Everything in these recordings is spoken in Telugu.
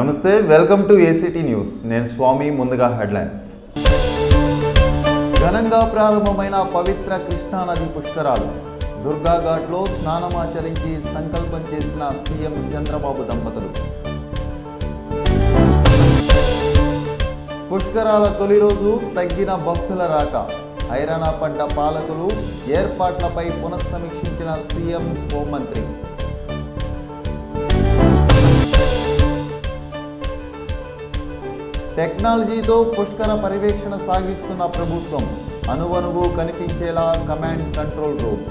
నమస్తే వెల్కమ్ టు ఏసీటీ న్యూస్ నేను స్వామి ముందుగా హెడ్లైన్స్ ఘనంగా ప్రారంభమైన పవిత్ర కృష్ణానది పుష్కరాలు దుర్గాఘాట్లో స్నానమాచరించి సంకల్పం చేసిన సీఎం చంద్రబాబు దంపతులు పుష్కరాల తొలి రోజు తగ్గిన భక్తుల రాక హైరాణ పడ్డ పాలకులు ఏర్పాట్లపై పునఃసమీక్షించిన సీఎం హోంమంత్రి టెక్నాలజీతో పుష్కర పర్యవేక్షణ సాగిస్తున్న ప్రభుత్వం అనువనువు కనిపించేలా కమాండ్ కంట్రోల్ రూమ్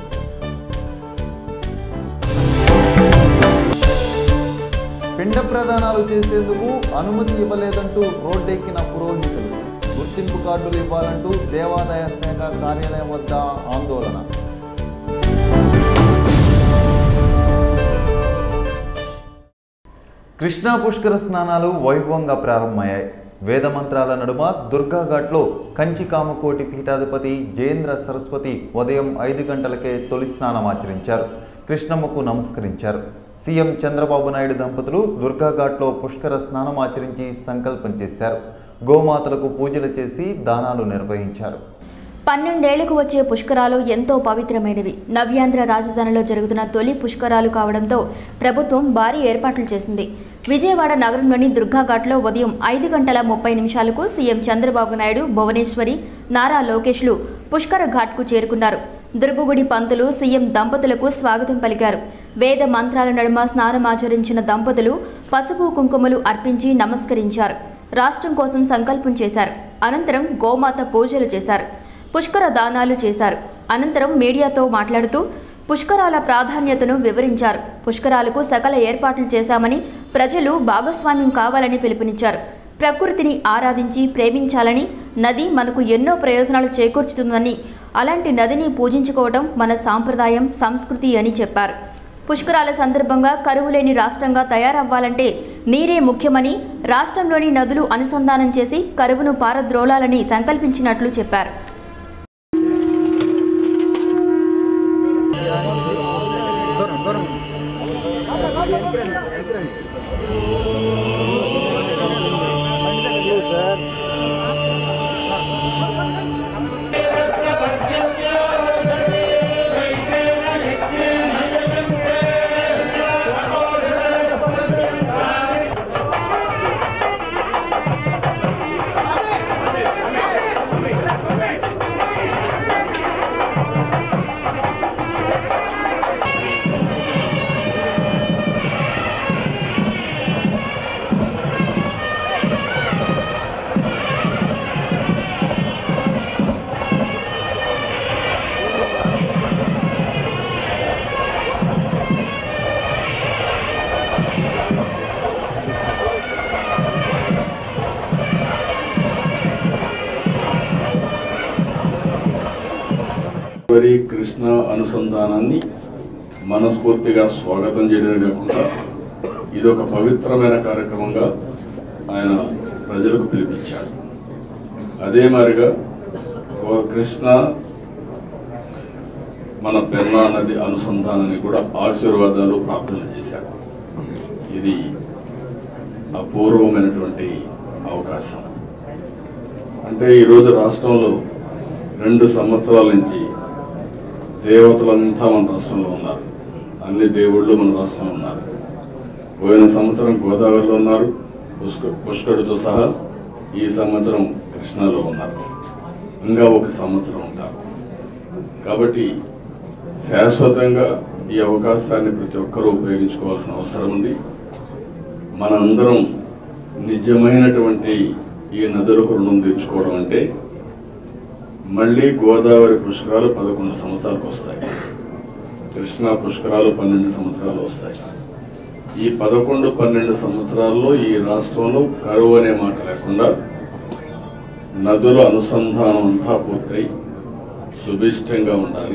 పిండ ప్రదానాలు చేసేందుకు అనుమతి ఇవ్వలేదంటూ రోడ్డెక్కిన పురోహితులు గుర్తింపు కార్డులు ఇవ్వాలంటూ దేవాదాయ శాఖ కార్యాలయం వద్ద ఆందోళన కృష్ణా పుష్కర స్నానాలు వైభవంగా ప్రారంభమయ్యాయి వేద మంత్రాల నడుమ దుర్గాఘాట్లో కంచి కామకోటి పీఠాధిపతి జయేంద్ర సరస్వతి ఉదయం ఐదు గంటలకే తొలి స్నానం ఆచరించారు కృష్ణమ్మకు నమస్కరించారు సీఎం చంద్రబాబు నాయుడు దంపతులు దుర్గాఘాట్లో పుష్కర స్నానం ఆచరించి సంకల్పం చేశారు గోమాతలకు పూజలు చేసి దానాలు నిర్వహించారు పన్నెండేళ్లకు వచ్చే పుష్కరాలు ఎంతో పవిత్రమైనవి నవ్యాంధ్ర రాజధానిలో జరుగుతున్న తొలి పుష్కరాలు కావడంతో ప్రభుత్వం భారీ ఏర్పాట్లు చేసింది విజయవాడ నగరంలోని దుర్గాఘాట్లో ఉదయం ఐదు గంటల ముప్పై నిమిషాలకు సీఎం చంద్రబాబు నాయుడు భువనేశ్వరి నారా లోకేష్లు పుష్కర ఘాట్కు చేరుకున్నారు దుర్గుగుడి పంతులు సీఎం దంపతులకు స్వాగతం పలికారు వేద మంత్రాల నడుమ స్నానమాచరించిన దంపతులు పసుపు కుంకుమలు అర్పించి నమస్కరించారు రాష్ట్రం కోసం సంకల్పం చేశారు అనంతరం గోమాత పూజలు చేశారు పుష్కర దానాలు చేశారు అనంతరం మీడియాతో మాట్లాడుతూ పుష్కరాల ప్రాధాన్యతను వివరించారు పుష్కరాలకు సకల ఏర్పాట్లు చేశామని ప్రజలు భాగస్వామ్యం కావాలని పిలుపునిచ్చారు ప్రకృతిని ఆరాధించి ప్రేమించాలని నది మనకు ఎన్నో ప్రయోజనాలు చేకూర్చుతుందని అలాంటి నదిని పూజించుకోవడం మన సాంప్రదాయం సంస్కృతి అని చెప్పారు పుష్కరాల సందర్భంగా కరువు లేని రాష్ట్రంగా తయారవ్వాలంటే నీరే ముఖ్యమని రాష్ట్రంలోని నదులు అనుసంధానం చేసి కరువును పారద్రోలాలని సంకల్పించినట్లు చెప్పారు మరి కృష్ణ అనుసంధానాన్ని మనస్ఫూర్తిగా స్వాగతం చేయడమే కాకుండా ఇది ఒక పవిత్రమైన కార్యక్రమంగా ఆయన ప్రజలకు పిలిపించాడు అదే మాదిరిగా ఓ కృష్ణ మన పెన్నా నది అనుసంధానాన్ని కూడా ఆశీర్వాదాలు ప్రార్థన చేశాడు ఇది అపూర్వమైనటువంటి అవకాశం అంటే ఈరోజు రాష్ట్రంలో రెండు సంవత్సరాల నుంచి దేవతలంతా మన రాష్ట్రంలో ఉన్నారు అన్ని దేవుళ్ళు మన రాష్ట్రంలో ఉన్నారు పోయిన సంవత్సరం గోదావరిలో ఉన్నారు పుష్క పుష్కరుడితో సహా ఈ సంవత్సరం కృష్ణాలో ఉన్నారు ఇంకా ఒక సంవత్సరం ఉంటారు కాబట్టి శాశ్వతంగా ఈ అవకాశాన్ని ప్రతి ఒక్కరూ ఉపయోగించుకోవాల్సిన అవసరం ఉంది మనందరం నిజమైనటువంటి ఈ నదులకు రుణం తీర్చుకోవడం అంటే మళ్ళీ గోదావరి పుష్కరాలు పదకొండు సంవత్సరాలకు వస్తాయి కృష్ణా పుష్కరాలు పన్నెండు సంవత్సరాలు వస్తాయి ఈ పదకొండు పన్నెండు సంవత్సరాల్లో ఈ రాష్ట్రంలో కరువు అనే మాట లేకుండా నదుల అనుసంధానం అంతా పూర్తయి సుభిష్టంగా ఉండాలి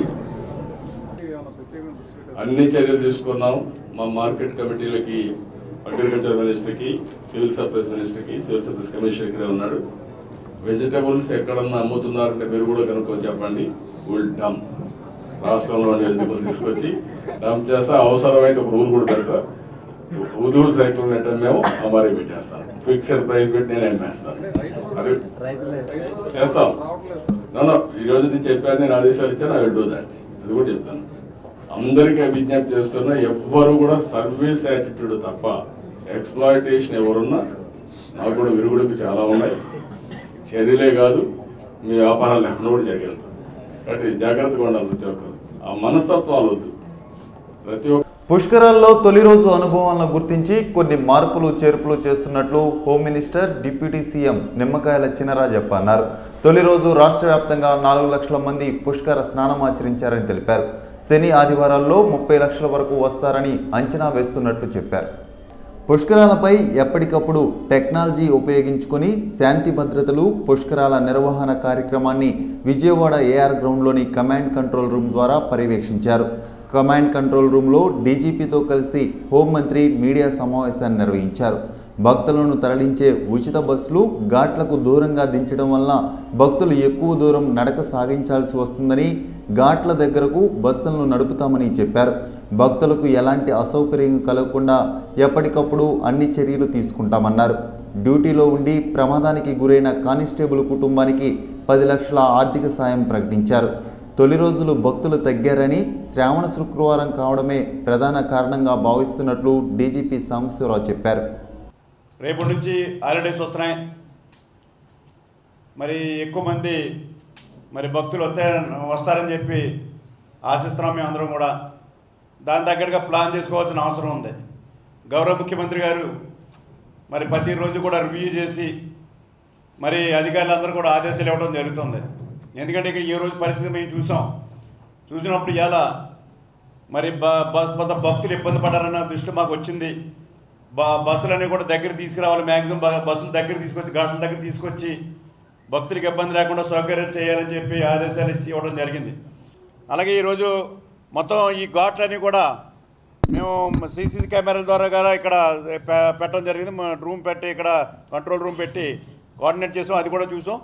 అన్ని చర్యలు తీసుకున్నాం మా మార్కెట్ కమిటీలకి అగ్రికల్చర్ మినిస్టర్కి సివిల్ సప్లైస్ మినిస్టర్కి సివిల్ సప్లైస్ కమిషనర్ ఇక్కడే ఉన్నాడు వెజిటబుల్స్ ఎక్కడన్నా అమ్ముతున్నారంటే మీరు కూడా కనుక్కొని చెప్పండి విల్ డమ్ రాష్ట్రంలో వెజిటబుల్స్ తీసుకొచ్చి డంప్ చేస్తా అవసరమైతే ఒక రూల్ కూడా పెడతా ఉదూ సైకిల్ నెట్ మేము అమ్మారి పెట్టేస్తాను ఫిక్స్డ్ ప్రైస్ పెట్టి నేను అమ్మేస్తాను అది చేస్తాం నన్ను ఈ రోజు నేను చెప్పాను నేను ఆదేశాలు ఇచ్చాను ఐ డూ దాట్ అది కూడా చెప్తాను అందరికీ విజ్ఞప్తి చేస్తున్నా ఎవ్వరు కూడా సర్వీస్ యాటిట్యూడ్ తప్ప ఎక్స్ప్లాయిటేషన్ ఎవరున్నా నాకు కూడా విరుగుడుకు చాలా ఉన్నాయి చర్యలే కాదు మీ వ్యాపారాలు లేకుండా కూడా జరిగేది కాబట్టి జాగ్రత్తగా ఉండాలి ప్రతి ఒక్కరు ఆ మనస్తత్వాలు వద్దు ప్రతి ఒక్క పుష్కరాల్లో తొలి రోజు అనుభవాలను గుర్తించి కొన్ని మార్పులు చేర్పులు చేస్తున్నట్లు హోమ్ మినిస్టర్ డిప్యూటీ సీఎం నిమ్మకాయల చినరాజప్ప అన్నారు తొలి రోజు రాష్ట్ర వ్యాప్తంగా నాలుగు లక్షల మంది పుష్కర స్నానం ఆచరించారని తెలిపారు శని ఆదివారాల్లో ముప్పై లక్షల వరకు వస్తారని అంచనా వేస్తున్నట్లు చెప్పారు పుష్కరాలపై ఎప్పటికప్పుడు టెక్నాలజీ ఉపయోగించుకొని శాంతి భద్రతలు పుష్కరాల నిర్వహణ కార్యక్రమాన్ని విజయవాడ ఏఆర్ గ్రౌండ్లోని కమాండ్ కంట్రోల్ రూమ్ ద్వారా పర్యవేక్షించారు కమాండ్ కంట్రోల్ రూమ్లో డీజీపీతో కలిసి హోంమంత్రి మీడియా సమావేశాన్ని నిర్వహించారు భక్తులను తరలించే ఉచిత బస్సులు ఘాట్లకు దూరంగా దించడం వల్ల భక్తులు ఎక్కువ దూరం నడక సాగించాల్సి వస్తుందని ఘాట్ల దగ్గరకు బస్సులను నడుపుతామని చెప్పారు భక్తులకు ఎలాంటి అసౌకర్యం కలగకుండా ఎప్పటికప్పుడు అన్ని చర్యలు తీసుకుంటామన్నారు డ్యూటీలో ఉండి ప్రమాదానికి గురైన కానిస్టేబుల్ కుటుంబానికి పది లక్షల ఆర్థిక సాయం ప్రకటించారు తొలి రోజులు భక్తులు తగ్గారని శ్రావణ శుక్రవారం కావడమే ప్రధాన కారణంగా భావిస్తున్నట్లు డీజీపీ సాంబశివరావు చెప్పారు రేపటి నుంచి హాలిడేస్ వస్తున్నాయి మరి ఎక్కువ మంది మరి భక్తులు వస్తే వస్తారని చెప్పి ఆశిస్తున్నాం మేము అందరం కూడా దాని తగ్గట్టుగా ప్లాన్ చేసుకోవాల్సిన అవసరం ఉంది గౌరవ ముఖ్యమంత్రి గారు మరి ప్రతిరోజు కూడా రివ్యూ చేసి మరి అధికారులందరూ కూడా ఆదేశాలు ఇవ్వడం జరుగుతుంది ఎందుకంటే ఇక్కడ ఈ రోజు పరిస్థితి మేము చూసాం చూసినప్పుడు ఇలా మరి బ బస్ కొంత భక్తులు ఇబ్బంది పడారన్న దృష్టి మాకు వచ్చింది బ బస్సులన్నీ కూడా దగ్గర తీసుకురావాలి మ్యాక్సిమం బస్సులు దగ్గర తీసుకొచ్చి ఘాట్ల దగ్గర తీసుకొచ్చి భక్తులకు ఇబ్బంది లేకుండా సౌకర్యాలు చేయాలని చెప్పి ఆదేశాలు ఇచ్చి ఇవ్వడం జరిగింది అలాగే ఈరోజు మొత్తం ఈ ఘాట్లన్నీ కూడా మేము సీసీ కెమెరాల ద్వారా కూడా ఇక్కడ పె- పెట్టడం జరిగింది మా రూమ్ పెట్టి ఇక్కడ కంట్రోల్ రూమ్ పెట్టి కోఆర్డినేట్ చేసాం అది కూడా చూసాం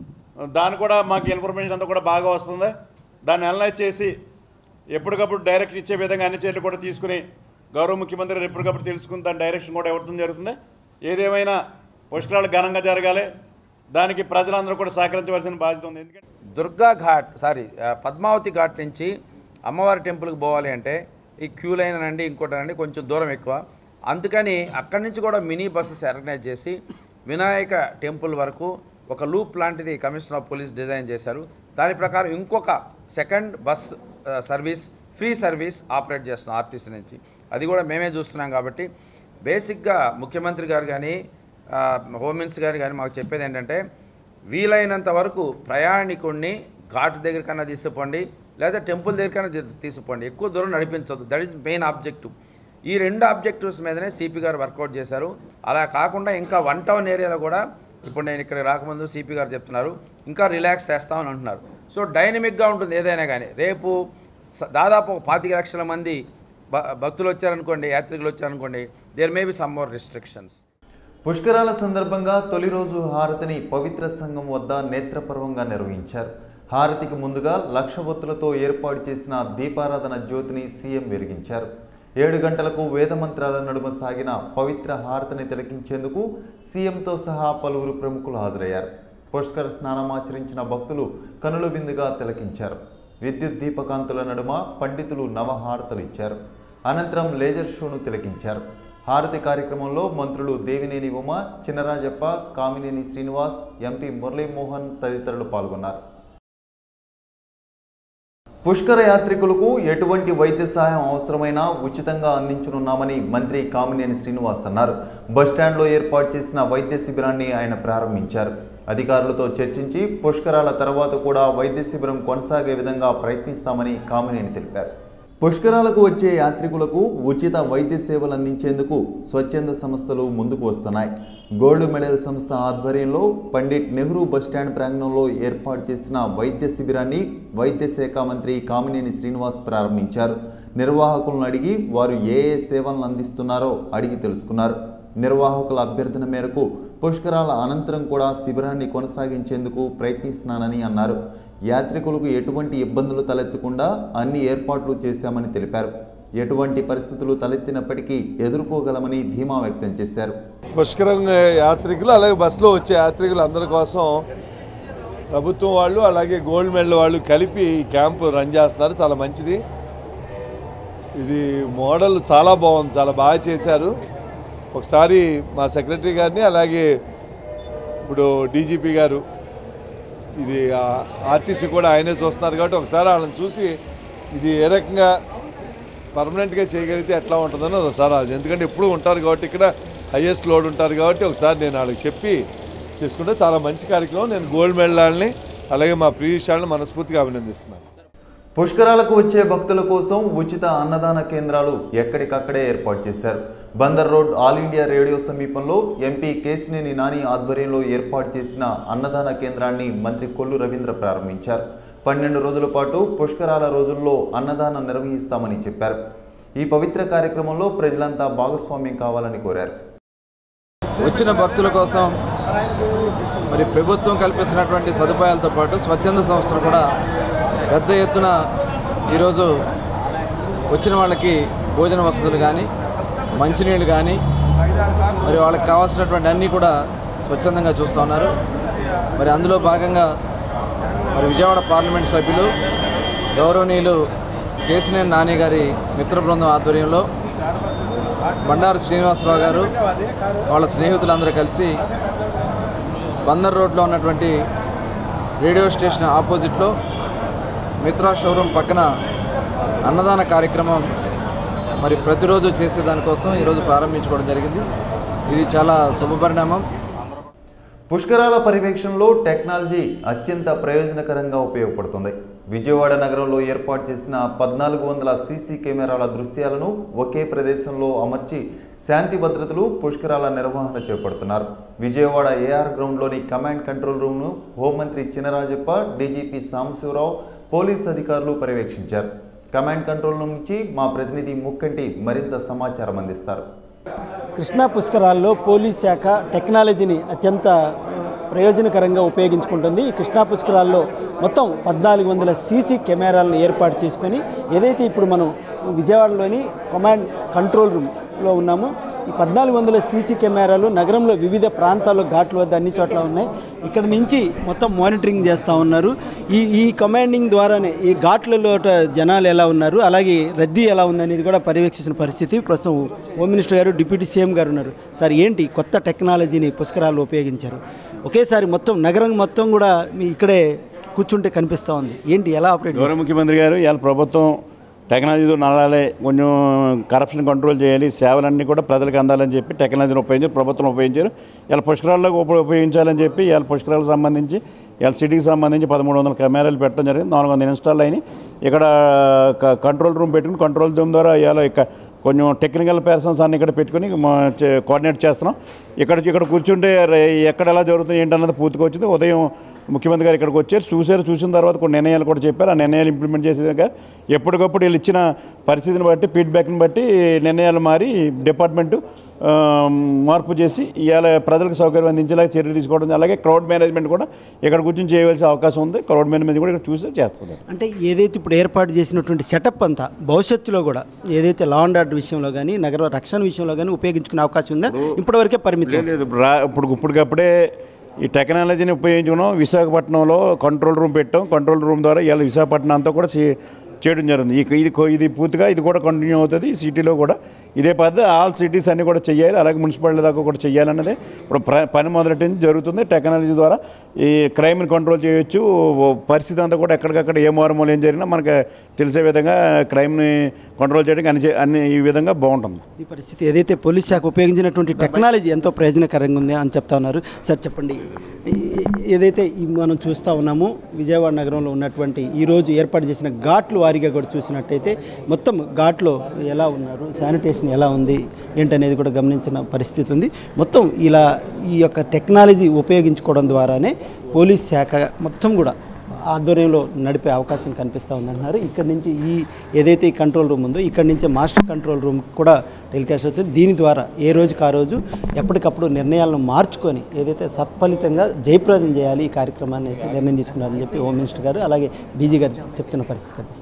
దాని కూడా మాకు ఇన్ఫర్మేషన్ అంతా కూడా బాగా వస్తుంది దాన్ని అనలైజ్ చేసి ఎప్పటికప్పుడు డైరెక్ట్ ఇచ్చే విధంగా అన్ని చర్యలు కూడా తీసుకుని గౌరవ ముఖ్యమంత్రి గారు ఎప్పటికప్పుడు తెలుసుకుని దాని డైరెక్షన్ కూడా ఇవ్వడం జరుగుతుంది ఏదేమైనా పుష్కరాలు ఘనంగా జరగాలి దానికి ప్రజలందరూ కూడా సహకరించవలసిన బాధ్యత ఉంది ఎందుకంటే దుర్గా ఘాట్ సారీ ఆ, పద్మావతి ఘాట్ నుంచి అమ్మవారి టెంపుల్కి పోవాలి అంటే ఈ క్యూ లైన్ అనండి ఇంకోటనండి కొంచెం దూరం ఎక్కువ అందుకని అక్కడి నుంచి కూడా మినీ బస్సెస్ ఆర్గనైజ్ చేసి వినాయక టెంపుల్ వరకు ఒక లూప్ లాంటిది కమిషనర్ ఆఫ్ పోలీస్ డిజైన్ చేశారు దాని ప్రకారం ఇంకొక సెకండ్ బస్ ఆ, సర్వీస్ ఫ్రీ సర్వీస్ ఆపరేట్ చేస్తున్నాం ఆర్టీసీ నుంచి అది కూడా మేమే చూస్తున్నాం కాబట్టి బేసిక్గా ముఖ్యమంత్రి గారు కానీ ఆ, హోమ్ మినిస్టర్ గారు కానీ మాకు చెప్పేది ఏంటంటే వీలైనంత వరకు ప్రయాణికుడిని ఘాట్ దగ్గరికన్నా తీసుకుపోండి లేదా టెంపుల్ దగ్గరికన్నా తీ- తీసుకుపోండి ఎక్కువ దూరం నడిపించవద్దు దట్ ఈస్ మెయిన్ ఆబ్జెక్టివ్ ఈ రెండు ఆబ్జెక్టివ్స్ మీదనే సిపి గారు వర్కౌట్ చేశారు అలా కాకుండా ఇంకా వన్ టౌన్ ఏరియాలో కూడా ఇప్పుడు నేను ఇక్కడ రాకముందు సిపి గారు చెప్తున్నారు ఇంకా రిలాక్స్ చేస్తామని అంటున్నారు సో డైనమిక్గా ఉంటుంది ఏదైనా కానీ రేపు స- దాదాపు ఒక పాతిక లక్షల మంది భ- భక్తులు వచ్చారనుకోండి యాత్రికులు వచ్చారనుకోండి there may be some more restrictions పుష్కరాల సందర్భంగా తొలి రోజు హారతిని పవిత్ర సంఘం వద్ద నేత్రపర్వంగా నిర్వహించారు హారతికి ముందుగా లక్ష ఒత్తులతో ఏర్పాటు చేసిన దీపారాధన జ్యోతిని సీఎం వెలిగించారు ఏడు గంటలకు వేదమంత్రాల నడుమ సాగిన పవిత్ర హారతిని తిలకించేందుకు సీఎంతో సహా పలువురు ప్రముఖులు హాజరయ్యారు పుష్కర స్నానమాచరించిన భక్తులు కనుల విందుగా తిలకించారు విద్యుత్ దీపకాంతుల నడుమ పండితులు నవహారతలు ఇచ్చారు అనంతరం లేజర్ షోను తిలకించారు హారతి కార్యక్రమంలో మంత్రులు దేవినేని ఉమ చినరాజప్ప కామినేని శ్రీనివాస్ ఎంపీ మురళీమోహన్ తదితరులు పాల్గొన్నారు పుష్కర యాత్రికులకు ఎటువంటి వైద్య సహాయం అవసరమైనా ఉచితంగా అందించనున్నామని మంత్రి కామినేని శ్రీనివాస్ అన్నారు బస్టాండ్లో ఏర్పాటు చేసిన వైద్య శిబిరాన్ని ఆయన ప్రారంభించారు అధికారులతో చర్చించి పుష్కరాల తర్వాత కూడా వైద్య శిబిరం కొనసాగే విధంగా ప్రయత్నిస్తామని కామినేని తెలిపారు పుష్కరాలకు వచ్చే యాత్రికులకు ఉచిత వైద్య సేవలు అందించేందుకు స్వచ్ఛంద సంస్థలు ముందుకు వస్తున్నాయి గోల్డ్ మెడల్ సంస్థ ఆధ్వర్యంలో పండిట్ నెహ్రూ బస్టాండ్ ప్రాంగణంలో ఏర్పాటు చేసిన వైద్య శిబిరాన్ని వైద్య శాఖ మంత్రి కామినేని శ్రీనివాస్ ప్రారంభించారు నిర్వాహకులను అడిగి వారు ఏ ఏ సేవలను అందిస్తున్నారో అడిగి తెలుసుకున్నారు నిర్వాహకుల అభ్యర్థన మేరకు పుష్కరాల అనంతరం కూడా శిబిరాన్ని కొనసాగించేందుకు ప్రయత్నిస్తున్నానని అన్నారు యాత్రికులకు ఎటువంటి ఇబ్బందులు తలెత్తకుండా అన్ని ఏర్పాట్లు చేశామని తెలిపారు ఎటువంటి పరిస్థితులు తలెత్తినప్పటికీ ఎదుర్కోగలమని ధీమా వ్యక్తం చేశారు పుష్కరం యాత్రికులు అలాగే బస్సులో వచ్చే యాత్రికులు అందరి కోసం ప్రభుత్వం వాళ్ళు అలాగే గోల్డ్ మెడల్ వాళ్ళు కలిపి ఈ క్యాంపు రన్ చేస్తున్నారు చాలా మంచిది ఇది మోడల్ చాలా బాగుంది చాలా బాగా చేశారు ఒకసారి మా సెక్రటరీ గారిని అలాగే ఇప్పుడు డీజీపీ గారు ఇది ఆర్టీసీ కూడా ఆయనే చూస్తున్నారు కాబట్టి ఒకసారి వాళ్ళని చూసి ఇది ఏ రకంగా పర్మనెంట్గా చేయగలిగితే ఎట్లా ఉంటుందని ఒకసారి ఆలోచన ఎందుకంటే ఎప్పుడు ఉంటారు కాబట్టి ఇక్కడ హైయెస్ట్ లోడ్ ఉంటారు కాబట్టి ఒకసారి నేను వాళ్ళకి చెప్పి చేసుకుంటే చాలా మంచి కార్యక్రమం నేను గోల్డ్ మెడల్ వాళ్ళని అలాగే మా ప్రీవియస్ వాళ్ళని మనస్ఫూర్తిగా అభినందిస్తున్నాను పుష్కరాలకు వచ్చే భక్తుల కోసం ఉచిత అన్నదాన కేంద్రాలు ఎక్కడికక్కడే ఏర్పాటు చేశారు Bandar road All India Radio సమీపంలో ఎంపీ కేసినేని నాని ఆధ్వర్యంలో ఏర్పాటు చేసిన అన్నదాన కేంద్రాన్ని మంత్రి కొల్లు రవీంద్ర ప్రారంభించారు పన్నెండు రోజుల పాటు పుష్కరాల రోజుల్లో అన్నదానం నిర్వహిస్తామని చెప్పారు ఈ పవిత్ర కార్యక్రమంలో ప్రజలంతా భాగస్వామ్యం కావాలని కోరారు వచ్చిన భక్తుల కోసం మరి ప్రభుత్వం కల్పిస్తున్నటువంటి సదుపాయాలతో పాటు స్వచ్ఛంద సంస్థలు కూడా పెద్ద ఎత్తున ఈరోజు వచ్చిన వాళ్ళకి భోజన వసతులు కానీ మంచినీళ్ళు కానీ మరి వాళ్ళకి కావాల్సినటువంటి అన్నీ కూడా స్వచ్ఛందంగా చూస్తూ ఉన్నారు మరి అందులో భాగంగా మరి విజయవాడ పార్లమెంట్ సభ్యులు గౌరవనీయులు కేసినేని నాని గారి మిత్ర బృందం ఆధ్వర్యంలో బండారు శ్రీనివాసరావు గారు వాళ్ళ స్నేహితులందరూ కలిసి బందర్ రోడ్లో ఉన్నటువంటి రేడియో స్టేషన్ ఆపోజిట్లో మిత్రా షోరూమ్ పక్కన అన్నదాన కార్యక్రమం మరి ప్రతిరోజు చేసే దానికోసం ఈరోజు ప్రారంభించుకోవడం జరిగింది ఇది చాలా శుభపరిణామం పుష్కరాల పర్యవేక్షణలో టెక్నాలజీ అత్యంత ప్రయోజనకరంగా ఉపయోగపడుతుంది విజయవాడ నగరంలో ఏర్పాటు చేసిన పద్నాలుగు వందల సీసీ కెమెరాల దృశ్యాలను ఒకే ప్రదేశంలో అమర్చి శాంతి భద్రతలు పుష్కరాల నిర్వహణ చేపడుతున్నారు విజయవాడ ఏఆర్ గ్రౌండ్లోని కమాండ్ కంట్రోల్ రూమ్ను హోంమంత్రి చినరాజప్ప డీజీపీ సాంబశివరావు పోలీస్ అధికారులు పర్యవేక్షించారు కమాండ్ కంట్రోల్ రూమ్ నుంచి మా ప్రతినిధి ముక్కంటి మరింత సమాచారం అందిస్తారు కృష్ణా పుష్కరాల్లో పోలీస్ శాఖ టెక్నాలజీని అత్యంత ప్రయోజనకరంగా ఉపయోగించుకుంటుంది ఈ కృష్ణా పుష్కరాల్లో మొత్తం పద్నాలుగు వందల సీసీ కెమెరాలను ఏర్పాటు చేసుకొని ఏదైతే ఇప్పుడు మనం విజయవాడలోని కమాండ్ కంట్రోల్ రూమ్లో ఉన్నామో ఈ పద్నాలుగు వందల సీసీ కెమెరాలు నగరంలో వివిధ ప్రాంతాల్లో ఘాట్ల వద్ద అన్ని చోట్ల ఉన్నాయి ఇక్కడ నుంచి మొత్తం మానిటరింగ్ చేస్తూ ఉన్నారు ఈ ఈ కమాండింగ్ ద్వారానే ఈ ఘాట్లలో జనాలు ఎలా ఉన్నారు అలాగే రద్దీ ఎలా ఉందనేది కూడా పర్యవేక్షించిన పరిస్థితి ప్రస్తుతం హోమ్ మినిస్టర్ గారు డిప్యూటీ సీఎం గారు ఉన్నారు సార్ ఏంటి కొత్త టెక్నాలజీని పుష్కరాలు ఉపయోగించారు ఒకేసారి మొత్తం నగరం మొత్తం కూడా మీ ఇక్కడే కూర్చుంటే కనిపిస్తూ ఉంది ఏంటి ఎలా ఆపరేట్ గౌరవ ముఖ్యమంత్రి గారు ఇవాళ ప్రభుత్వం టెక్నాలజీతో నడాలి కొంచెం కరప్షన్ కంట్రోల్ చేయాలి సేవలన్నీ కూడా ప్రజలకు అందాలని చెప్పి టెక్నాలజీని ఉపయోగించారు ప్రభుత్వం ఉపయోగించారు ఇలా పుష్కరాల్లో ఉప- ఉపయోగించాలని చెప్పి ఇవాళ పుష్కరాలకు సంబంధించి ఇవాళ సిటీకి సంబంధించి పదమూడు వందల కెమెరాలు పెట్టడం జరిగింది నాలుగు వందల ఇన్స్టాల్ అయినాయి ఇక్కడ క- కంట్రోల్ రూమ్ పెట్టుకుని కంట్రోల్ రూమ్ ద్వారా ఇవాళ ఇక కొంచెం టెక్నికల్ పర్సన్స్ అన్ని ఇక్కడ పెట్టుకుని మా చే- కోఆర్డినేట్ చేస్తున్నాం ఇక్కడ ఇక్కడ కూర్చుంటే రే- ఎక్కడ ఎలా జరుగుతుంది ఏంటన్నది పూర్తిగా వచ్చింది ఉదయం ముఖ్యమంత్రి గారు ఇక్కడికి వచ్చారు చూశారు చూసిన తర్వాత కొన్ని నిర్ణయాలు కూడా చెప్పారు ఆ నిర్ణయాలు ఇంప్లిమెంట్ చేసేదాకా ఎప్పటికప్పుడు వీళ్ళు ఇచ్చిన పరిస్థితిని బట్టి ఫీడ్బ్యాక్ని బట్టి నిర్ణయాలు మారి డిపార్ట్మెంటు ఆ, మార్పు చేసి ఇవాళ ప్రజలకు సౌకర్యం అందించేలాగా చర్యలు తీసుకోవడం అలాగే క్రౌడ్ మేనేజ్మెంట్ కూడా ఇక్కడ కూర్చొని చేయవలసిన అవకాశం ఉంది క్రౌడ్ మేనేజ్మెంట్ కూడా ఇక్కడ చూసి చేస్తున్నారు అంటే ఏదైతే ఇప్పుడు ఏర్పాటు చేసినటువంటి సెటప్ అంతా భవిష్యత్తులో కూడా ఏదైతే లా అండ్ ఆర్డర్ విషయంలో కానీ నగర రక్షణ విషయంలో కానీ ఉపయోగించుకునే అవకాశం ఉందా ఇప్పటివరకే పరిమితం లేదు ఇప్పుడు రా ఇప్పుడు ఇప్పటికప్పుడే ఈ టెక్నాలజీని ఉపయోగించుకున్నాం విశాఖపట్నంలో కంట్రోల్ రూమ్ పెట్టాం కంట్రోల్ రూమ్ ద్వారా ఇవాళ విశాఖపట్నం అంతా కూడా చే- చేయడం జరిగింది ఇక ఇది కొ- ఇది పూర్తిగా ఇది కూడా కంటిన్యూ అవుతుంది ఈ సిటీలో కూడా ఇదే పద్ధతి ఆల్ సిటీస్ అన్ని కూడా చేయాలి అలాగే మున్సిపాలిటీ దాకా కూడా చేయాలన్నదే ఇప్పుడు ప్ర- పని మొదటి నుంచి జరుగుతుంది టెక్నాలజీ ద్వారా ఈ క్రైమ్ని కంట్రోల్ చేయొచ్చు ఓ పరిస్థితి అంతా కూడా ఎక్కడికక్కడ ఏ మారుమూల ఏం జరిగినా మనకు తెలిసే విధంగా క్రైమ్ని కంట్రోల్ చేయడానికి అన్ని చే- అన్ని ఈ విధంగా బాగుంటుంది ఈ పరిస్థితి ఏదైతే పోలీస్ శాఖ ఉపయోగించినటువంటి టెక్నాలజీ ఎంతో ప్రయోజనకరంగా ఉంది అని చెప్తా ఉన్నారు సార్ చెప్పండి ఈ- ఏదైతే ఈ మనం చూస్తూ ఉన్నామో విజయవాడ నగరంలో ఉన్నటువంటి ఈరోజు ఏర్పాటు చేసిన ఘాట్లు వారీగా కూడా చూసినట్టయితే మొత్తం ఘాట్లో ఎలా ఉన్నారు శానిటేషన్ ఎలా ఉంది ఏంటనేది కూడా గమనించిన పరిస్థితి ఉంది మొత్తం ఇలా ఈ యొక్క టెక్నాలజీ ఉపయోగించుకోవడం ద్వారానే పోలీస్ శాఖ మొత్తం కూడా ఆధ్వర్యంలో నడిపే అవకాశం కనిపిస్తూ ఉందంటున్నారు ఇక్కడ నుంచి ఈ ఏదైతే ఈ కంట్రోల్ రూమ్ ఉందో ఇక్కడ నుంచే మాస్టర్ కంట్రోల్ రూమ్ కూడా టెలికాస్ట్ అవుతుంది దీని ద్వారా ఏ రోజుకి ఆ రోజు ఎప్పటికప్పుడు నిర్ణయాలను మార్చుకొని ఏదైతే సత్ఫలితంగా జయప్రదం చేయాలి ఈ కార్యక్రమాన్ని అయితే నిర్ణయం తీసుకున్నారని చెప్పి హోమ్ మినిస్టర్ గారు అలాగే డీజీ గారు చెప్తున్న పరిస్థితి కనిపిస్తుంది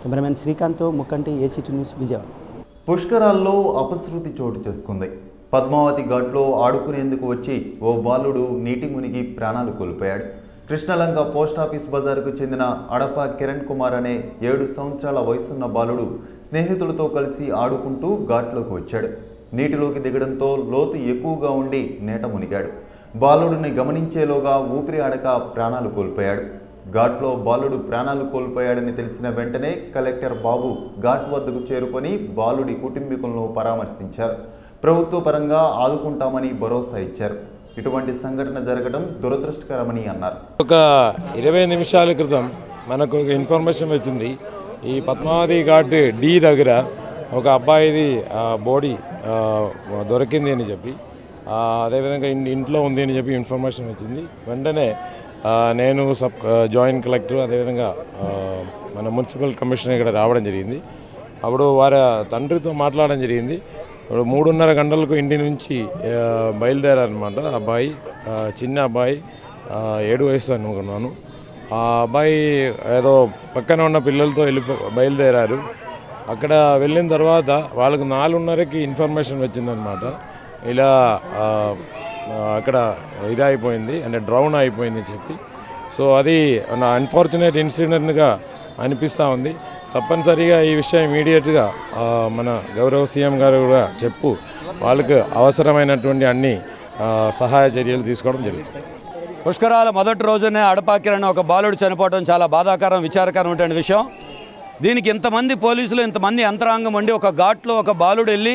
cameraman Srikanth Mukkanti ACT news Vijayawada పుష్కరాల్లో అపశృతి చోటు చేసుకుంది పద్మావతి ఘాట్లో ఆడుకునేందుకు వచ్చి ఓ బాలుడు నీటి మునిగి ప్రాణాలు కోల్పోయాడు కృష్ణలంక పోస్టాఫీస్ బజార్కు చెందిన అడప కిరణ్ కుమార్ అనే ఏడు సంవత్సరాల వయసున్న బాలుడు స్నేహితులతో కలిసి ఆడుకుంటూ ఘాట్లోకి వచ్చాడు నీటిలోకి దిగడంతో లోతు ఎక్కువగా ఉండి నేట మునిగాడు బాలుడిని గమనించేలోగా ఊపిరి ఆడక ప్రాణాలు కోల్పోయాడు ఘాట్లో బాలుడు ప్రాణాలు కోల్పోయాడని తెలిసిన వెంటనే కలెక్టర్ బాబు ఘాట్ వద్దకు చేరుకొని బాలుడి కుటుంబీకులను పరామర్శించారు ప్రభుత్వ పరంగా ఆదుకుంటామని భరోసా ఇచ్చారు ఇటువంటి సంఘటన జరగడం దురదృష్టకరమని అన్నారు ఒక ఇరవై నిమిషాల క్రితం మనకు ఒక ఇన్ఫర్మేషన్ వచ్చింది ఈ పద్మావతి ఘాట్ డి దగ్గర ఒక అబ్బాయిది ఆ, బాడీ ఆ, దొరికింది అని చెప్పి ఆ, అదేవిధంగా ఇన్- ఇంట్లో ఉంది అని చెప్పి ఇన్ఫర్మేషన్ వచ్చింది వెంటనే ఆ, నేను సబ్ ఆ, జాయింట్ కలెక్టర్ అదేవిధంగా ఆ, మన మున్సిపల్ కమిషనర్ ఇక్కడ రావడం జరిగింది అప్పుడు వారి తండ్రితో మాట్లాడడం జరిగింది ఇప్పుడు మూడున్నర గంటలకు ఇంటి నుంచి ఆ, బయలుదేరారనమాట అబ్బాయి ఆ, చిన్న అబ్బాయి ఆ, ఏడు వయసు అనుకున్నాను ఆ అబ్బాయి ఏదో పక్కన ఉన్న పిల్లలతో వెళ్ళిపో బయలుదేరారు అక్కడ వెళ్ళిన తర్వాత వాళ్ళకు నాలుగున్నరకి ఇన్ఫర్మేషన్ వచ్చిందనమాట ఇలా ఆ, ఆ, అక్కడ ఇదైపోయింది అంటే డ్రౌన్ అయిపోయింది అని చెప్పి సో అది నా అన్ఫార్చునేట్ ఇన్సిడెంట్గా అనిపిస్తూ ఉంది తప్పనిసరిగా ఈ విషయం ఇమీడియట్గా మన గౌరవ సీఎం గారు కూడా చెప్పు వాళ్ళకు అవసరమైనటువంటి అన్ని ఆ, సహాయ చర్యలు తీసుకోవడం జరుగుతుంది పుష్కరాల మొదటి రోజునే అడపాకిరణ ఒక బాలుడు చనిపోవడం చాలా బాధాకరం విచారకరమైనటువంటి విషయం దీనికి ఇంతమంది పోలీసులు ఇంతమంది యంత్రాంగం ఉండి ఒక ఘాట్లో ఒక బాలుడు వెళ్ళి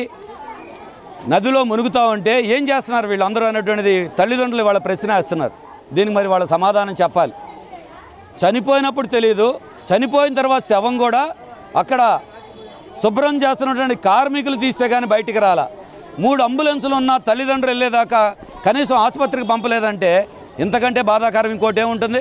నదిలో మునుగుతూ ఉంటే ఏం చేస్తున్నారు వీళ్ళందరూ అనేటువంటిది తల్లిదండ్రులు వాళ్ళ ప్రశ్న వేస్తున్నారు దీనికి మరి వాళ్ళ సమాధానం చెప్పాలి చనిపోయినప్పుడు తెలియదు చనిపోయిన తర్వాత శవం కూడా అక్కడ శుభ్రం చేస్తున్నటువంటి కార్మికులు తీస్తే కానీ బయటికి రాలా మూడు అంబులెన్సులు ఉన్న తల్లిదండ్రులు వెళ్ళేదాకా కనీసం ఆసుపత్రికి పంపలేదంటే ఇంతకంటే బాధాకరం ఇంకోటి ఏముంటుంది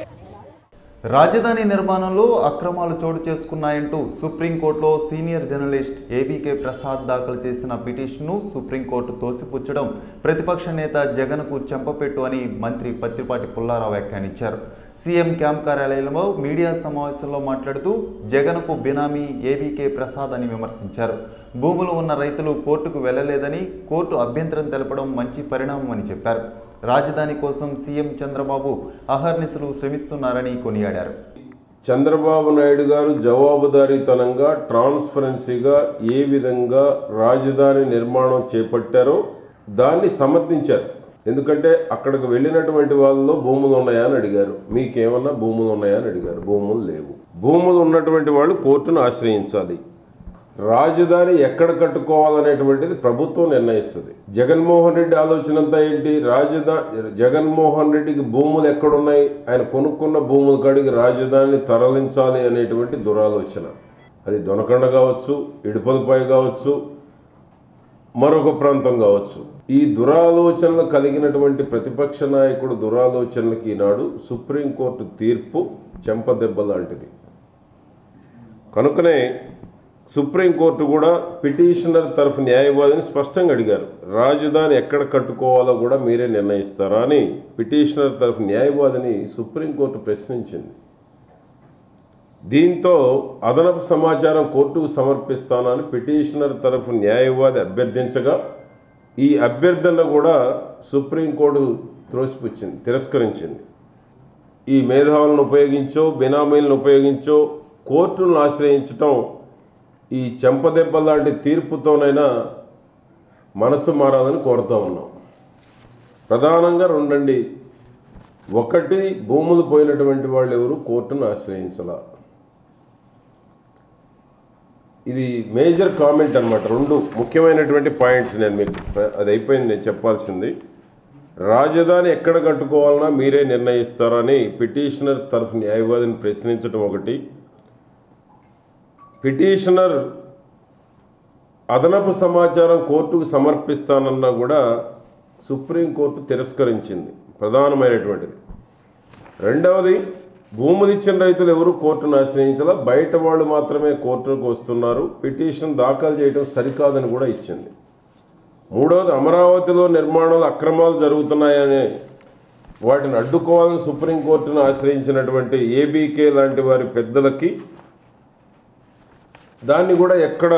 రాజధాని నిర్మాణంలో అక్రమాలు చోటు చేసుకున్నాయంటూ సుప్రీంకోర్టులో సీనియర్ జర్నలిస్ట్ ఏబీకే ప్రసాద్ దాఖలు చేసిన పిటిషన్ను సుప్రీంకోర్టు తోసిపుచ్చడం ప్రతిపక్ష నేత జగన్కు చెంపపెట్టు అని మంత్రి పత్తిపాటి పుల్లారావు వ్యాఖ్యానించారు సీఎం క్యాంప్ కార్యాలయంలో మీడియా సమావేశంలో మాట్లాడుతూ జగన్కు బినామీ ఏబీకే ప్రసాద్ అని విమర్శించారు భూములు ఉన్న రైతులు కోర్టుకు వెళ్లలేదని కోర్టు అభ్యంతరం తెలపడం మంచి పరిణామం అని చెప్పారు రాజధాని కోసం సీఎం చంద్రబాబు అహర్నిశలు శ్రమిస్తున్నారని కొనియాడారు చంద్రబాబు నాయుడు గారు జవాబుదారీతనంగా ట్రాన్స్పరెన్సీగా ఏ విధంగా రాజధాని నిర్మాణం చేపట్టారో దాన్ని సమర్థించారు ఎందుకంటే అక్కడికి వెళ్ళినటువంటి వాళ్ళలో భూములు ఉన్నాయా అని అడిగారు మీకేమన్నా భూములు ఉన్నాయా అని అడిగారు భూములు లేవు భూములు ఉన్నటువంటి వాళ్ళు కోర్టును ఆశ్రయించాలి రాజధాని ఎక్కడ కట్టుకోవాలనేటువంటిది ప్రభుత్వం నిర్ణయిస్తుంది జగన్మోహన్ రెడ్డి ఆలోచన అంతా ఏంటి రాజధాని జగన్మోహన్ రెడ్డికి భూములు ఎక్కడున్నాయి ఆయన కొనుక్కున్న భూముల కాడికి రాజధానిని తరలించాలి అనేటువంటి దురాలోచన అది దొనకొండ కావచ్చు ఇడుపలపాయ కావచ్చు మరొక ప్రాంతం కావచ్చు ఈ దురాలోచనలు కలిగినటువంటి ప్రతిపక్ష నాయకుడు దురాలోచనలకి ఈనాడు సుప్రీంకోర్టు తీర్పు చెంపదెబ్బ లాంటిది కనుకనే సుప్రీంకోర్టు కూడా పిటిషనర్ తరఫు న్యాయవాదిని స్పష్టంగా అడిగారు రాజధాని ఎక్కడ కట్టుకోవాలో కూడా మీరే నిర్ణయిస్తారా అని పిటిషనర్ తరఫు న్యాయవాదిని సుప్రీంకోర్టు ప్రశ్నించింది దీంతో అదనపు సమాచారం కోర్టుకు సమర్పిస్తానని పిటిషనర్ తరఫు న్యాయవాది అభ్యర్థించగా ఈ అభ్యర్థన కూడా సుప్రీంకోర్టు త్రోసిపుచ్చింది తిరస్కరించింది ఈ మేధావులను ఉపయోగించో బినామీలను ఉపయోగించో కోర్టులను ఆశ్రయించటం ఈ చెంపదెబ్బ లాంటి తీర్పుతోనైనా మనసు మారాలని కోరుతా ఉన్నాం ప్రధానంగా రెండండి ఒకటి భూములు పోయినటువంటి వాళ్ళు ఎవరు కోర్టును ఆశ్రయించాల ఇది మేజర్ కామెంట్ అన్నమాట రెండు ముఖ్యమైనటువంటి పాయింట్స్ నేను మీకు అది అయిపోయింది నేను చెప్పాల్సింది రాజధాని ఎక్కడ కట్టుకోవాలన్నా మీరే నిర్ణయిస్తారని పిటిషనర్ తరఫు న్యాయవాదిని ప్రశ్నించడం ఒకటి పిటిషనర్ అదనపు సమాచారం కోర్టుకు సమర్పిస్తానన్నా కూడా సుప్రీంకోర్టు తిరస్కరించింది ప్రధానమైనటువంటిది రెండవది భూములు ఇచ్చిన రైతులు ఎవరు కోర్టును ఆశ్రయించాలా బయట వాళ్ళు మాత్రమే కోర్టుకు వస్తున్నారు పిటిషన్ దాఖలు చేయడం సరికాదని కూడా ఇచ్చింది మూడవది అమరావతిలో నిర్మాణాలు అక్రమాలు జరుగుతున్నాయని వాటిని అడ్డుకోవాలని సుప్రీంకోర్టును ఆశ్రయించినటువంటి ఏబీకే లాంటి వారి పెద్దలకి దాన్ని కూడా ఎక్కడ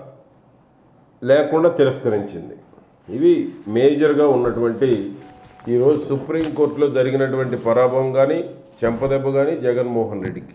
లేకుండా తిరస్కరించింది ఇవి మేజర్గా ఉన్నటువంటి ఈరోజు సుప్రీంకోర్టులో జరిగినటువంటి పరాభవం కానీ చెంపదెబ్బ కానీ జగన్మోహన్ రెడ్డికి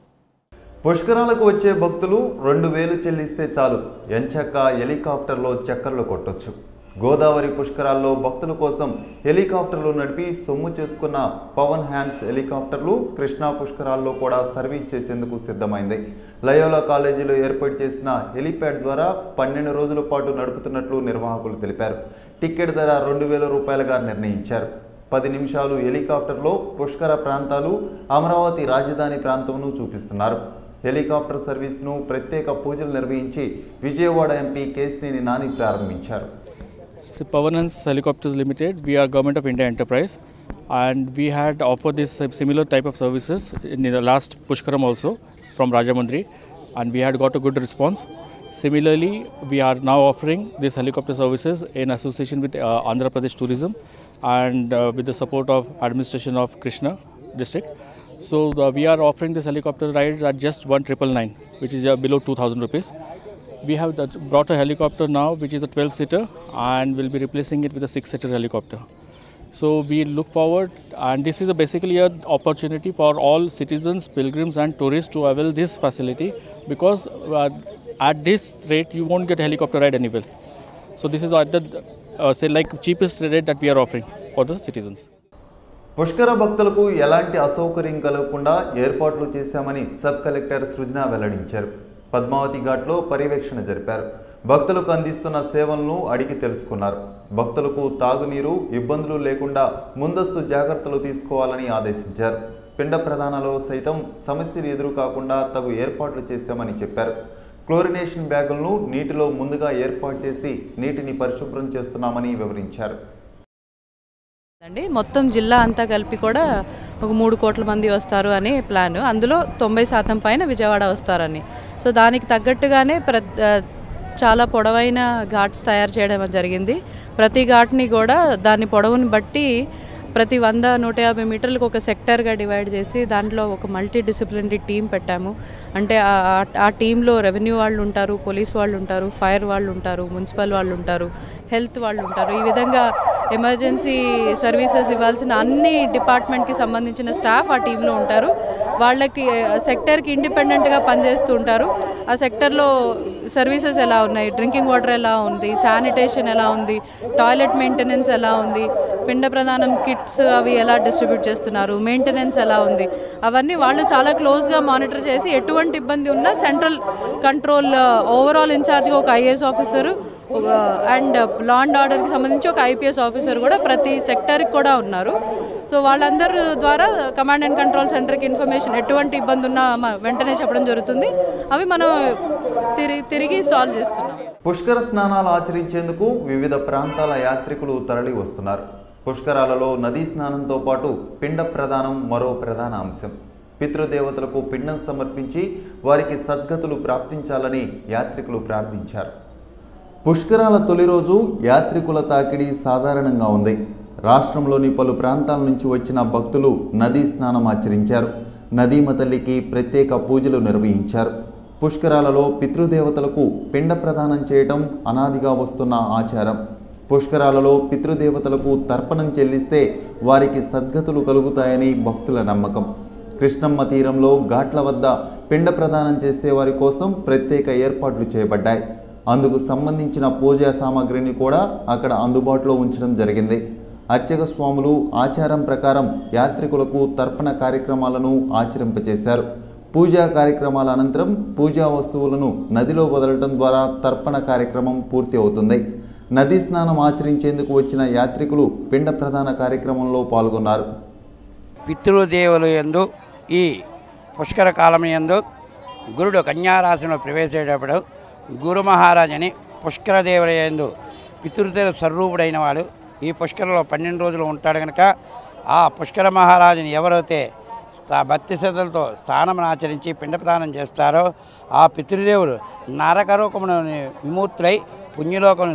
పుష్కరాలకు వచ్చే భక్తులు రెండు వేలు చెల్లిస్తే చాలు ఎంచక్క హెలికాప్టర్లో చక్కర్లు కొట్టొచ్చు గోదావరి పుష్కరాల్లో భక్తుల కోసం హెలికాప్టర్లు నడిపి సొమ్ము చేసుకున్న పవన్ హ్యాండ్స్ హెలికాప్టర్లు కృష్ణా పుష్కరాల్లో కూడా సర్వీస్ చేసేందుకు సిద్ధమైంది లయోలా కాలేజీలో ఏర్పాటు చేసిన హెలిప్యాడ్ ద్వారా పన్నెండు రోజుల పాటు నడుపుతున్నట్లు నిర్వాహకులు తెలిపారు టికెట్ ధర రెండు వేల రూపాయలుగా నిర్ణయించారు పది నిమిషాలు హెలికాప్టర్లో పుష్కర ప్రాంతాలు అమరావతి రాజధాని ప్రాంతంను చూపిస్తున్నారు హెలికాప్టర్ సర్వీస్ను ప్రత్యేక పూజలు నిర్వహించి విజయవాడ ఎంపీ కేసినేని నాని ప్రారంభించారు So Pavanans Helicopters Limited, we are Government of India Enterprise and we had offered this uh, similar type of services in the last Pushkaram also from Rajamundri and we had got a good response. Similarly, we are now offering this helicopter services in association with uh, Andhra Pradesh Tourism and uh, with the support of administration of Krishna district. So uh, we are offering this helicopter rides at just one triple nine, which is uh, below 2,000 rupees. We have that brought a helicopter now, which is a 12 seater, and we'll be replacing it with a six seater helicopter. So we look forward, and this is a basically an opportunity for all citizens, pilgrims, and tourists to avail this facility because uh, at this rate you won't get a helicopter ride anywhere. So this is at the uh, say like cheapest rate that we are offering for the citizens. పుష్కర భక్తులకు ఎలాంటి అసౌకర్యం కలగకుండా ఏర్పాట్లు చేశామని సబ్ కలెక్టర్ సృజన వెల్లడించారు పద్మావతి ఘాట్లో పర్యవేక్షణ జరిపారు భక్తులకు అందిస్తున్న సేవలను అడిగి తెలుసుకున్నారు భక్తులకు తాగునీరు ఇబ్బందులు లేకుండా ముందస్తు జాగ్రత్తలు తీసుకోవాలని ఆదేశించారు పిండ ప్రధానలో సైతం సమస్యలు ఎదురు కాకుండా తగు ఏర్పాట్లు చేశామని చెప్పారు క్లోరినేషన్ బ్యాగులను నీటిలో ముందుగా ఏర్పాటు చేసి నీటిని పరిశుభ్రం చేస్తున్నామని వివరించారు అండి మొత్తం జిల్లా అంతా కలిపి కూడా ఒక మూడు కోట్ల మంది వస్తారు అనే ప్లాన్ అందులో తొంభై శాతం పైన విజయవాడ వస్తారని సో దానికి తగ్గట్టుగానే ప్ర ఆ, చాలా పొడవైన ఘాట్స్ తయారు చేయడం జరిగింది ప్రతి ఘాట్ని కూడా దాని పొడవుని బట్టి ప్రతి వంద నూట యాభై మీటర్లకు ఒక సెక్టర్గా డివైడ్ చేసి దాంట్లో ఒక మల్టీ డిసిప్లినరీ టీం పెట్టాము అంటే ఆ- ఆ- ఆ టీంలో రెవెన్యూ వాళ్ళు ఉంటారు పోలీస్ వాళ్ళు ఉంటారు ఫైర్ వాళ్ళు ఉంటారు మున్సిపల్ వాళ్ళు ఉంటారు హెల్త్ వాళ్ళు ఉంటారు ఈ విధంగా ఎమర్జెన్సీ సర్వీసెస్ ఇవ్వాల్సిన అన్ని డిపార్ట్మెంట్కి సంబంధించిన స్టాఫ్ ఆ టీంలో ఉంటారు వాళ్ళకి సెక్టర్కి ఇండిపెండెంట్గా పనిచేస్తూ ఉంటారు ఆ సెక్టర్లో సర్వీసెస్ ఎలా ఉన్నాయి డ్రింకింగ్ వాటర్ ఎలా ఉంది శానిటేషన్ ఎలా ఉంది టాయిలెట్ మెయింటెనెన్స్ ఎలా ఉంది పిండ ప్రధానం కిట్స్ అవి ఎలా డిస్ట్రిబ్యూట్ చేస్తున్నారు మెయింటెనెన్స్ ఎలా ఉంది అవన్నీ వాళ్ళు చాలా క్లోజ్గా మానిటర్ చేసి ఎటువంటి ఇబ్బంది ఉన్నా సెంట్రల్ కంట్రోల్ ఓవరాల్ ఇన్ఛార్జ్గా ఒక IAS officer and law and ఆర్డర్కి సంబంధించి ఒక ఐపీఎస్ ఆఫీసర్ కూడా ప్రతి సెక్టర్కి కూడా ఉన్నారు సో వాళ్ళందరి ద్వారా కమాండ్ అండ్ కంట్రోల్ సెంటర్కి ఇన్ఫర్మేషన్ ఎటువంటి ఇబ్బంది ఉన్నా మ- వెంటనే చెప్పడం జరుగుతుంది అవి మనం తిరిగి తిరిగి సాల్వ్ చేస్తున్నాం పుష్కర స్నానాలు ఆచరించేందుకు వివిధ ప్రాంతాల యాత్రికులు తరలి వస్తున్నారు పుష్కరాలలో నదీ స్నానంతో పాటు పిండ ప్రదానం మరో ప్రధాన అంశం పితృదేవతలకు పిండం సమర్పించి వారికి సద్గతులు ప్రాప్తించాలని యాత్రికులు ప్రార్థించారు పుష్కరాల తొలి రోజు యాత్రికుల తాకిడి సాధారణంగా ఉంది రాష్ట్రంలోని పలు ప్రాంతాల నుంచి వచ్చిన భక్తులు నదీ స్నానం ఆచరించారు నదీమ తల్లికి ప్రత్యేక పూజలు నిర్వహించారు పుష్కరాలలో పితృదేవతలకు పిండ ప్రదానం చేయటం అనాదిగా వస్తున్న ఆచారం పుష్కరాలలో పితృదేవతలకు తర్పణం చెల్లిస్తే వారికి సద్గతులు కలుగుతాయని భక్తుల నమ్మకం కృష్ణమ్మ తీరంలో ఘాట్ల వద్ద పిండ ప్రదానం చేసే వారి కోసం ప్రత్యేక ఏర్పాట్లు చేయబడ్డాయి అందుకు సంబంధించిన పూజా సామాగ్రిని కూడా అక్కడ అందుబాటులో ఉంచడం జరిగింది అర్చక స్వాములు ఆచారం ప్రకారం యాత్రికులకు తర్పణ కార్యక్రమాలను ఆచరింపచేశారు పూజా కార్యక్రమాల అనంతరం పూజా వస్తువులను నదిలో వదలటం ద్వారా తర్పణ కార్యక్రమం పూర్తి అవుతుంది నదీ స్నానం ఆచరించేందుకు వచ్చిన యాత్రికులు పిండ ప్రధాన కార్యక్రమంలో పాల్గొన్నారు పితృదేవులు యందు ఈ పుష్కర కాలం యందు గురుడు కన్యారాశిలో ప్రవేశించేటప్పుడు గురు మహారాజని పుష్కర దేవుల యందు పితృదేవ స్వరూపుడైన వాడు ఈ పుష్కరలో పన్నెండు రోజులు ఉంటాడు కనుక ఆ పుష్కర మహారాజుని ఎవరైతే స్థా- భక్తి శ్రద్ధలతో స్థానం ఆచరించి పిండప్రదానం చేస్తారో ఆ పితృదేవులు నరకరూపమును విముక్తులై పుణ్యలోకం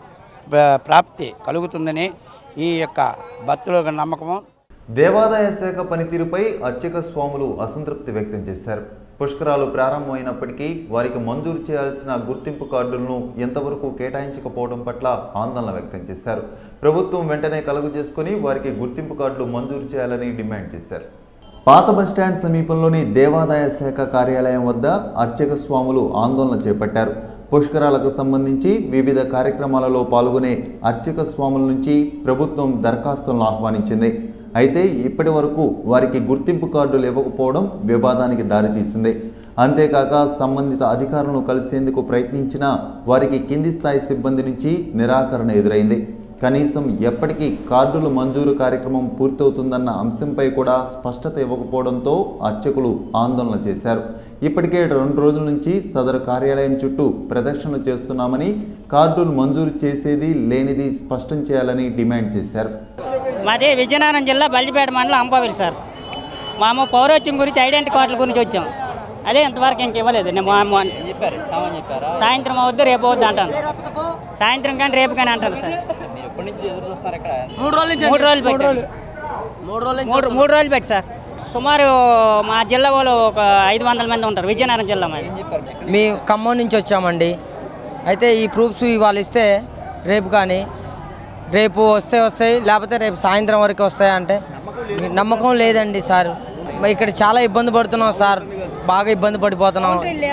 ప్రాప్తి కలుగుతుందని ఈ యొక్క భక్తుల నమ్మకము దేవాదాయ శాఖ పనితీరుపై అర్చక స్వాములు అసంతృప్తి వ్యక్తం చేశారు పుష్కరాలు ప్రారంభమైనప్పటికీ వారికి మంజూరు చేయాల్సిన గుర్తింపు కార్డులను ఎంతవరకు కేటాయించకపోవడం పట్ల ఆందోళన వ్యక్తం చేశారు ప్రభుత్వం వెంటనే కలుగు చేసుకుని వారికి గుర్తింపు కార్డులు మంజూరు చేయాలని డిమాండ్ చేశారు పాత బస్టాండ్ సమీపంలోని దేవాదాయ శాఖ కార్యాలయం వద్ద అర్చక స్వాములు ఆందోళన చేపట్టారు పుష్కరాలకు సంబంధించి వివిధ కార్యక్రమాలలో పాల్గొనే అర్చక స్వాముల నుంచి ప్రభుత్వం దరఖాస్తులను ఆహ్వానించింది అయితే ఇప్పటి వరకు వారికి గుర్తింపు కార్డులు ఇవ్వకపోవడం వివాదానికి దారితీసింది అంతేకాక సంబంధిత అధికారులను కలిసేందుకు ప్రయత్నించినా వారికి కింది స్థాయి సిబ్బంది నుంచి నిరాకరణ ఎదురైంది కనీసం ఎప్పటికీ కార్డులు మంజూరు కార్యక్రమం పూర్తవుతుందన్న అంశంపై కూడా స్పష్టత ఇవ్వకపోవడంతో అర్చకులు ఆందోళన చేశారు ఇప్పటికే రెండు రోజుల నుంచి సదరు కార్యాలయం చుట్టూ ప్రదక్షిణలు చేస్తున్నామని కార్డులు మంజూరు చేసేది లేనిది స్పష్టం చేయాలని డిమాండ్ చేశారు మాది విజయనగరం జిల్లా బల్జిపేట మండలం అంపవిల్ సార్ మామ పౌరోత్యం గురించి ఐడెంటిటీ కార్డుల గురించి వచ్చాం అదే ఇంతవరకు ఇంక ఇవ్వలేదు నేను మా- మా- సాయంత్రం అవుద్దు రేపు అవుద్దు అంటాను సాయంత్రం కానీ రేపు కానీ అంటాను సార్ మూడు రోజుల నుంచి మూడు రోజులు మూడు పెట్టి రోజులు. మూడు రోజుల నుంచి మూడు మూడు రోజులు పెట్టి సార్ సుమారు మా జిల్లా వాళ్ళు ఒక ఐదు వందల మంది ఉంటారు విజయనగరం జిల్లా మాది మీ ఖమ్మం నుంచి వచ్చామండి అయితే ఈ ప్రూఫ్స్ ఇవాళ ఇస్తే రేపు కానీ రేపు వస్తే వస్తాయి లేకపోతే రేపు సాయంత్రం వరకు వస్తాయి అంటే మీ నమ్మకం లేదండి సార్ మరి ఇక్కడ చాలా ఇబ్బంది పడుతున్నాం సార్ బాగా ఇబ్బంది పడిపోతున్నాం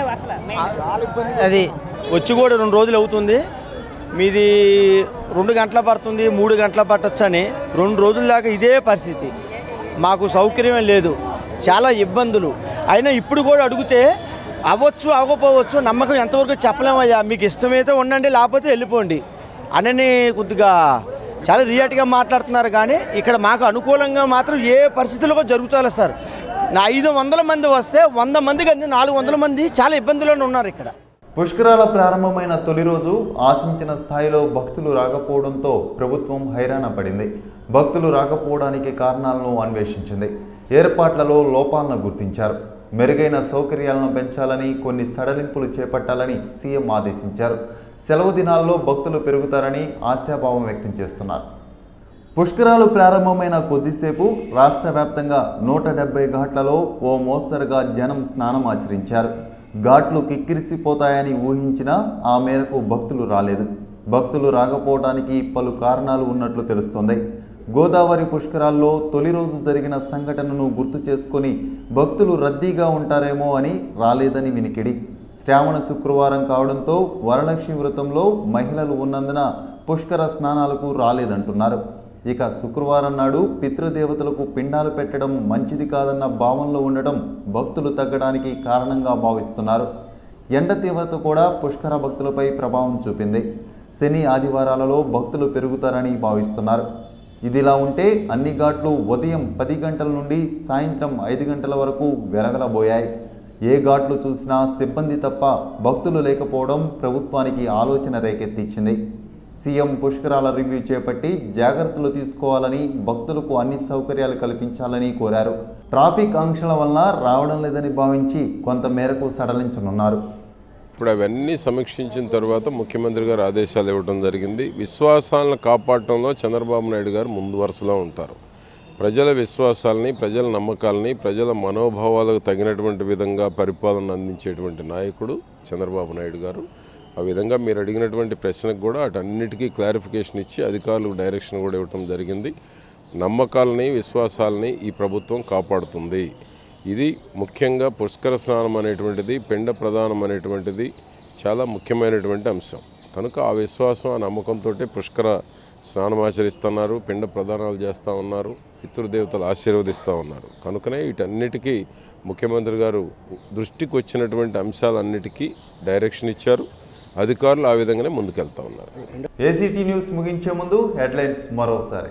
అది వచ్చి కూడా రెండు రోజులు అవుతుంది మీది రెండు గంటల పడుతుంది మూడు గంటల పట్టొచ్చు అని రెండు రోజుల దాకా ఇదే పరిస్థితి మాకు సౌకర్యం లేదు చాలా ఇబ్బందులు అయినా ఇప్పుడు కూడా అడిగితే అవ్వచ్చు అవ్వకపోవచ్చు నమ్మకం ఎంతవరకు చెప్పలేమయ్యా మీకు ఇష్టమైతే ఉండండి లేకపోతే వెళ్ళిపోండి అనని కొద్దిగా చాలా రియాలిటీగా మాట్లాడుతున్నారు కానీ ఇక్కడ మాకు అనుకూలంగా మాత్రం ఏ పరిస్థితుల్లో జరుగుతారు సార్ నా ఐదు వందల మంది వస్తే వంద మంది కానీ నాలుగు వందల మంది చాలా ఇబ్బందుల్లోనే ఉన్నారు ఇక్కడ పుష్కరాల ప్రారంభమైన తొలి రోజు ఆశించిన స్థాయిలో భక్తులు రాకపోవడంతో ప్రభుత్వం హైరాణ పడింది భక్తులు రాకపోవడానికి కారణాలను అన్వేషించింది ఏర్పాట్లలో లోపాలను గుర్తించారు మెరుగైన సౌకర్యాలను పెంచాలని కొన్ని సడలింపులు చేపట్టాలని సీఎం ఆదేశించారు సెలవు దినాల్లో భక్తులు పెరుగుతారని ఆశాభావం వ్యక్తం చేస్తున్నారు పుష్కరాలు ప్రారంభమైన కొద్దిసేపు రాష్ట్ర వ్యాప్తంగా నూట డెబ్బై ఘాట్లలో ఓ మోస్తరుగా జనం స్నానం ఆచరించారు ఘాట్లు కిక్కిరిసిపోతాయని ఊహించినా ఆ మేరకు భక్తులు రాలేదు భక్తులు రాకపోవడానికి పలు కారణాలు ఉన్నట్లు తెలుస్తోంది గోదావరి పుష్కరాల్లో తొలి రోజు జరిగిన సంఘటనను గుర్తు చేసుకొని భక్తులు రద్దీగా ఉంటారేమో అని రాలేదని వినికిడి శ్రావణ శుక్రవారం కావడంతో వరలక్ష్మి వ్రతంలో మహిళలు ఉన్నందున పుష్కర స్నానాలకు రాలేదంటున్నారు ఇక శుక్రవారం నాడు పితృదేవతలకు పిండాలు పెట్టడం మంచిది కాదన్న భావనలో ఉండడం భక్తులు తగ్గడానికి కారణంగా భావిస్తున్నారు ఎండ తీవ్రత కూడా పుష్కర భక్తులపై ప్రభావం చూపింది శని ఆదివారాలలో భక్తులు పెరుగుతారని భావిస్తున్నారు ఇదిలా ఉంటే అన్ని ఘాట్లు ఉదయం పది గంటల నుండి సాయంత్రం ఐదు గంటల వరకు వెలగలబోయాయి ఏ ఘాట్లు చూసినా సిబ్బంది తప్ప భక్తులు లేకపోవడం ప్రభుత్వానికి ఆలోచన రేకెత్తించింది సీఎం పుష్కరాల రివ్యూ చేపట్టి జాగ్రత్తలు తీసుకోవాలని భక్తులకు అన్ని సౌకర్యాలు కల్పించాలని కోరారు ట్రాఫిక్ ఆంక్షల వలన రావడం లేదని భావించి కొంత మేరకు సడలించనున్నారు ఇప్పుడు అవన్నీ సమీక్షించిన తర్వాత ముఖ్యమంత్రి గారు ఆదేశాలు ఇవ్వడం జరిగింది విశ్వాసాలను కాపాడటంలో చంద్రబాబు నాయుడు గారు ముందు వరుసలో ఉంటారు ప్రజల విశ్వాసాలని ప్రజల నమ్మకాలని ప్రజల మనోభావాలకు తగినటువంటి విధంగా పరిపాలన అందించేటువంటి నాయకుడు చంద్రబాబు నాయుడు గారు ఆ విధంగా మీరు అడిగినటువంటి ప్రశ్నకు కూడా అటన్నిటికీ క్లారిఫికేషన్ ఇచ్చి అధికారులకు డైరెక్షన్ కూడా ఇవ్వడం జరిగింది నమ్మకాలని విశ్వాసాలని ఈ ప్రభుత్వం కాపాడుతుంది ఇది ముఖ్యంగా పుష్కర స్నానం అనేటువంటిది పిండ ప్రదానం అనేటువంటిది చాలా ముఖ్యమైనటువంటి అంశం కనుక ఆ విశ్వాసం ఆ నమ్మకంతో పుష్కర స్నానం ఆచరిస్తున్నారు పిండ ప్రదానాలు చేస్తూ ఉన్నారు పితృదేవతలు ఆశీర్వదిస్తూ ఉన్నారు కనుకనే వీటన్నిటికీ ముఖ్యమంత్రి గారు దృష్టికి వచ్చినటువంటి అంశాలన్నిటికీ డైరెక్షన్ ఇచ్చారు అధికారులు ఆ విధంగానే ముందుకెళ్తా ఉన్నారు ఏసీటీ న్యూస్ ముగించే ముందు హెడ్లైన్స్ మరోసారి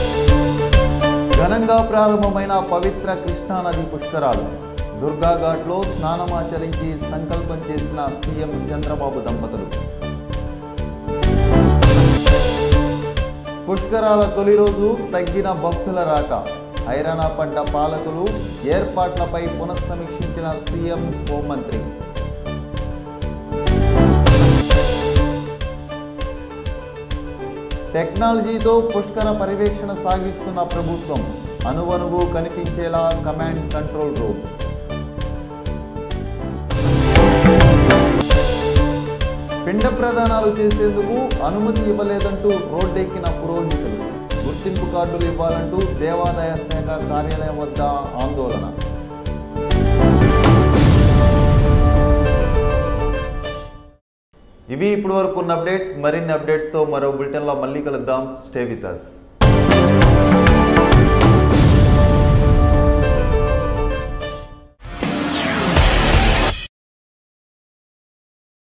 ఘనంగా ప్రారంభమైన పవిత్ర కృష్ణానది పుష్కరాలు దుర్గాఘాట్లో స్నానమాచరించి సంకల్పం చేసిన సీఎం చంద్రబాబు దంపతులు పుష్కరాల తొలి రోజు తగ్గిన భక్తుల రాక హైరాణ పడ్డ పాలకులు ఏర్పాట్లపై పునఃసమీక్షించిన సీఎం హోంమంత్రి టెక్నాలజీతో పుష్కర పర్యవేక్షణ సాగిస్తున్న ప్రభుత్వం అనువనువు కనిపించేలా కమాండ్ కంట్రోల్ రూమ్ పిండ ప్రదానాలు చేసేందుకు అనుమతి ఇవ్వలేదంటూ రోడ్డెక్కిన పురోహితులు గుర్తింపు కార్డులు ఇవ్వాలంటూ దేవాదాయ శాఖ కార్యాలయం వద్ద ఆందోళన ఇవి ఇప్పటి వరకు ఉన్న అప్డేట్స్ మరిన్ని అప్డేట్స్తో మరో బులెటిన్లో మళ్ళీ కలుద్దాం స్టే విత్ అస్